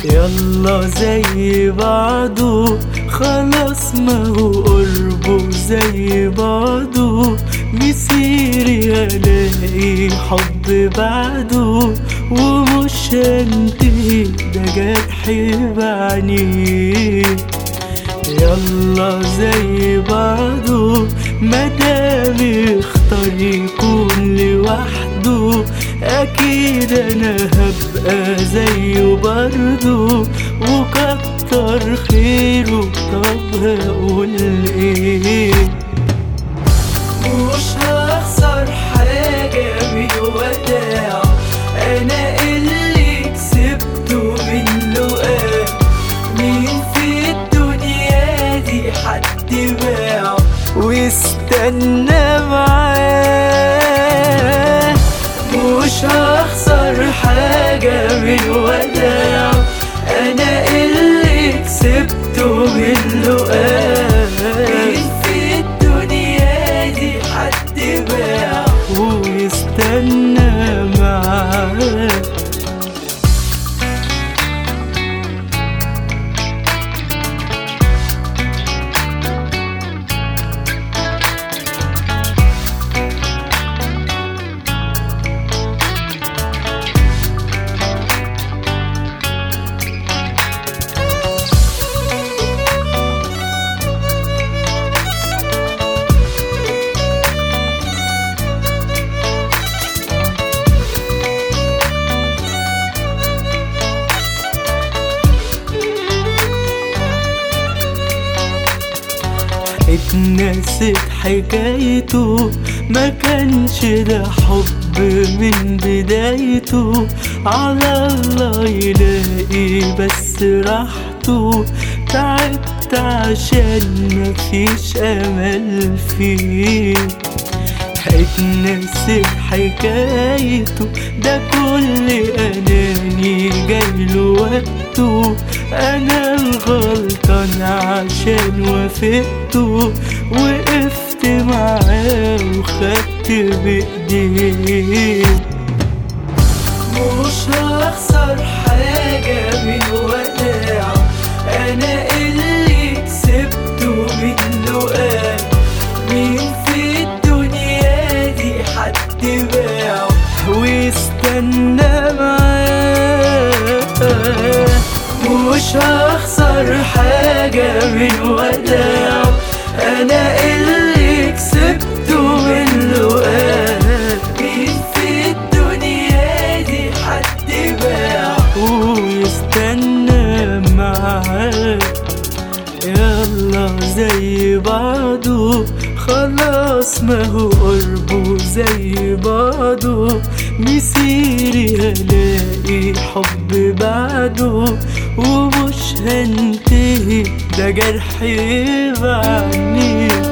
يلا زي بعضه خلاص ما هو قربه زي بعضه مسيري الاقي حب بعده ومش هنتهي ده جرح بعينيه يلا زي بعضه مدام اختار يكون لوحده اكيد انا هبقى زيه برضه وكتر خيره طب هقول ايه مش هخسر حاجة من وداع أنا اللي كسبته من لقاء مين في الدنيا دي حد باع واستنى معاه مش هخسر حاجة من وداع أنا اللي كسبته من لقاء مين في الدنيا دي حد باع ويستنى معاه اتنست حكايته ما كانش ده حب من بدايته على الله يلاقي بس راحته تعبت عشان مفيش امل فيه اتنست حكايته ده كل اناني جايله وقته انا الغلطان عشان وافقته وقفت معاه وخدت بايديه مش هخسر حاجة من وداع أنا اللي كسبته من لقاء مين في الدنيا دي حد باع واستنى معاه مش هخسر حاجة من وداع أنا اللي كسبته من لقاء مين في الدنيا دي حد باع ويستنى معاه يلا زي بعضه خلاص ما هو قربه زي بعضه مسيري هلاقي حب بعده ومش هنتهي ده جرح بعدني